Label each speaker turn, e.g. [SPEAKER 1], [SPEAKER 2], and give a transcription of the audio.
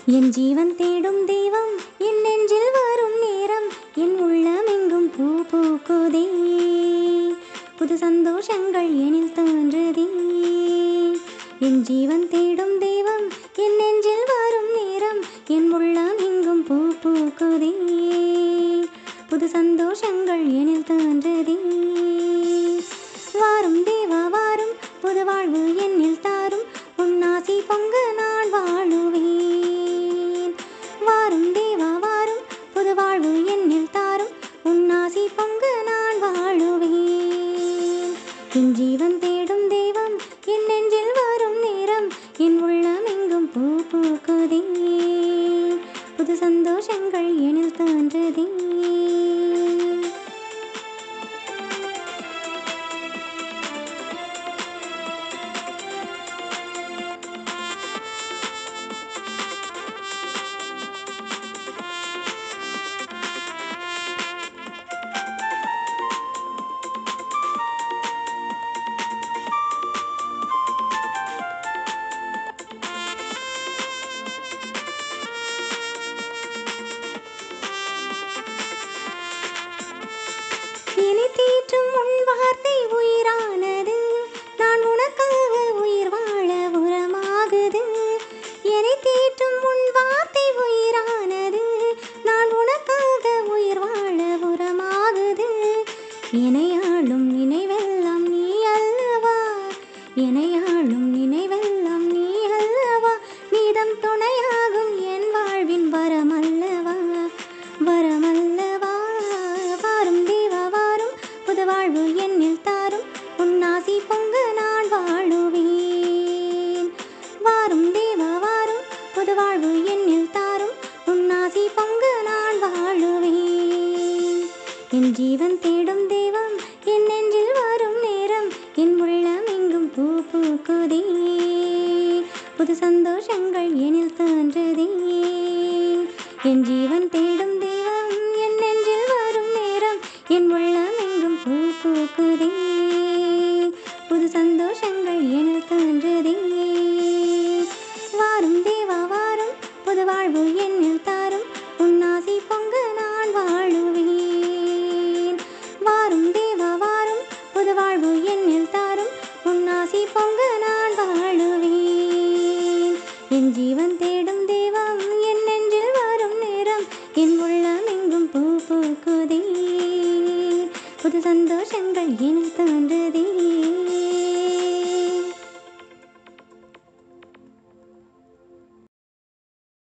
[SPEAKER 1] என் ஜீவன் தேடும் தெய்வம் என் நெஞ்சில் வரும் நேரம் என் உள்ளமெங்கும் பூ பூக்குதே புது சந்தோஷங்கள் எனில் தோன்றுதே என் ஜீவன் தேடும் தெய்வம் என் நெஞ்சில் வரும் நேரம் என் உள்ளம் எங்கும் பூ பூக்குதே புது சந்தோஷங்கள் எனில் தோன்றுதே வாரும் தேவா வாரும் புது வாழ்வு என்னில் தாரும் உன்னாசி பொங்க நான் வாழுவேன் வாரும் தேவா வாரும் புது வாழ்வு என்னில் தாரும் உன்னாசி பொங்க நான் வாழுவேன் என் ஜீவன் தேடும் தெய்வம் என் நெஞ்சில் வரும் நேரம் என் உள்ளம் எங்கும் பூ பூக்குதே புது சந்தோஷங்கள் எனில் தோன்றுதே என்னை தேற்றும் உன் வார்த்தை உயிரானது நான் உனக்காக உயிர் வாழ உரமாகுது என்னை தேற்றும் உன் வார்த்தை உயிரானது நான் உனக்காக உயிர் வாழ உரமாகுது இணையாளும் நினைவெல்லாம் நீ அல்லவா இணையாளும் நினைவெல்லாம் நீ அல்லவா நீதம் துணையாகும் என் வாழ்வின் வரமல்லவா வரமல்லவா வாரும் தேவா வாரும் புது வாழ்வு என்னில் தாரும் உன்னாசி பொங்க நான் வாழுவேன் வாரும் தேவா வாரும் புது வாழ்வு என்னில் தாரும் உன்னாசி பொங்க நான் வாழுவேன் என் ஜீவன் தேடும் தெய்வம் என் நெஞ்சில் வரும் நேரம் என் உள்ளம் எங்கும் பூ பூக்குதே புது சந்தோஷங்கள் எனில் தோன்றுதே என் ஜீவன் தேடும் தெய்வம் என் நெஞ்சில் வரும் நேரம் என் உள்ளம் எங்கும் பூ பூக்குதே புது சந்தோஷங்கள் எனில் தோன்றுதே வாரும் தேவா வாரும் புது வாழ்வு என்னில் தாரும் உன்னாசி பொங்க நான் வாழுவேன் வாரும் தேவா வாரும் புது வாழ்வு என்னில் தாரும் உன்னாசி பொங்க நான் வாழுவேன் என் ஜீவன் தேடும் தெய்வம் என் நெஞ்சில் வரும் நேரம் என் உள்ளம் எங்கும் பூ பூக்குதே புது சந்தோஷங்கள் எனில் தோன்றுதே